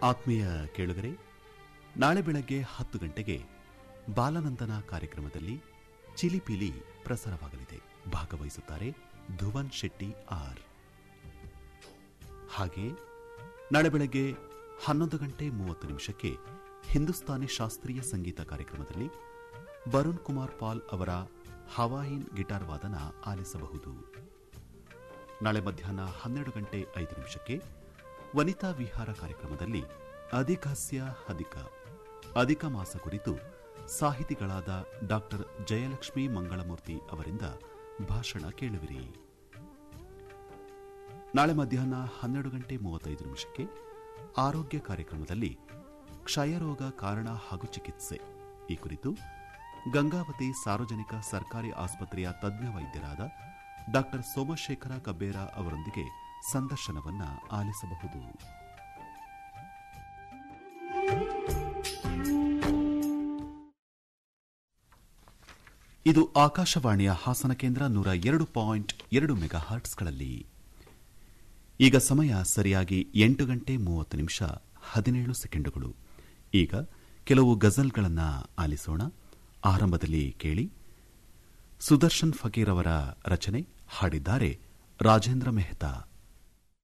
ಆತ್ಮೀಯ ಕೇಳುಗರೆ ನಾಳೆ ಬೆಳಗ್ಗೆ ಹತ್ತು ಗಂಟೆಗೆ ಬಾಲನಂದನ ಕಾರ್ಯಕ್ರಮದಲ್ಲಿ ಚಿಲಿಪಿಲಿ ಪ್ರಸಾರವಾಗಲಿದೆ ಭಾಗವಹಿಸುತ್ತಾರೆ ಧುವನ್ ಶೆಟ್ಟಿ ಆರ್ ಹಾಗೆ ನಾಳೆ ಬೆಳಗ್ಗೆ ಹನ್ನೊಂದು ಗಂಟೆ ಮೂವತ್ತು ನಿಮಿಷಕ್ಕೆ ಹಿಂದೂಸ್ತಾನಿ ಶಾಸ್ತ್ರೀಯ ಸಂಗೀತ ಕಾರ್ಯಕ್ರಮದಲ್ಲಿ ವರುಣ್ ಕುಮಾರ್ ಪಾಲ್ ಅವರ ಹವಾಯಿನ್ ಗಿಟಾರ್ ವಾದನ ಆಲಿಸಬಹುದು ನಾಳೆ ಮಧ್ಯಾಹ್ನ ಹನ್ನೆರಡು ಗಂಟೆ ಐದು ನಿಮಿಷಕ್ಕೆ ವನಿತಾ ವಿಹಾರ ಕಾರ್ಯಕ್ರಮದಲ್ಲಿ ಅಧಿಕಾಸ್ಯ ಅಧಿಕ ಅಧಿಕ ಮಾಸ ಕುರಿತು ಸಾಹಿತಿಗಳಾದ ಡಾಕ್ಟರ್ ಜಯಲಕ್ಷ್ಮಿ ಮಂಗಳಮೂರ್ತಿ ಅವರಿಂದ ಭಾಷಣ ಕೇಳುವಿರಿ ನಾಳೆ ಮಧ್ಯಾಹ್ನ ಹನ್ನೆರಡು ಗಂಟೆ ಮೂವತ್ತೈದು ನಿಮಿಷಕ್ಕೆ ಆರೋಗ್ಯ ಕಾರ್ಯಕ್ರಮದಲ್ಲಿ ಕ್ಷಯರೋಗ ಕಾರಣ ಹಾಗೂ ಚಿಕಿತ್ಸೆ ಈ ಕುರಿತು ಗಂಗಾವತಿ ಸಾರ್ವಜನಿಕ ಸರ್ಕಾರಿ ಆಸ್ಪತ್ರೆಯ ತಜ್ಞ ವೈದ್ಯರಾದ ಡಾಕ್ಟರ್ ಸೋಮಶೇಖರ ಕಬ್ಬೇರ ಅವರೊಂದಿಗೆ ಸಂದರ್ಶನವನ್ನ ಆಲಿಸಬಹುದು ಇದು ಆಕಾಶವಾಣಿಯ ಹಾಸನ ಕೇಂದ್ರ ನೂರ ಎರಡು ಪಾಯಿಂಟ್ ಎರಡು ಮೆಗಾ ಹರ್ಟ್ಸ್ಗಳಲ್ಲಿ ಈಗ ಸಮಯ ಸರಿಯಾಗಿ ಎಂಟು ಗಂಟೆ ಮೂವತ್ತು ನಿಮಿಷ ಹದಿನೇಳು ಸೆಕೆಂಡುಗಳು ಈಗ ಕೆಲವು ಗಜಲ್ಗಳನ್ನು ಆಲಿಸೋಣ ಆರಂಭದಲ್ಲಿ ಕೇಳಿ ಸುದರ್ಶನ್ ಫಕೀರ್ ಅವರ ರಚನೆ ಹಾಡಿದ್ದಾರೆ ರಾಜೇಂದ್ರ ಮೆಹ್ತಾ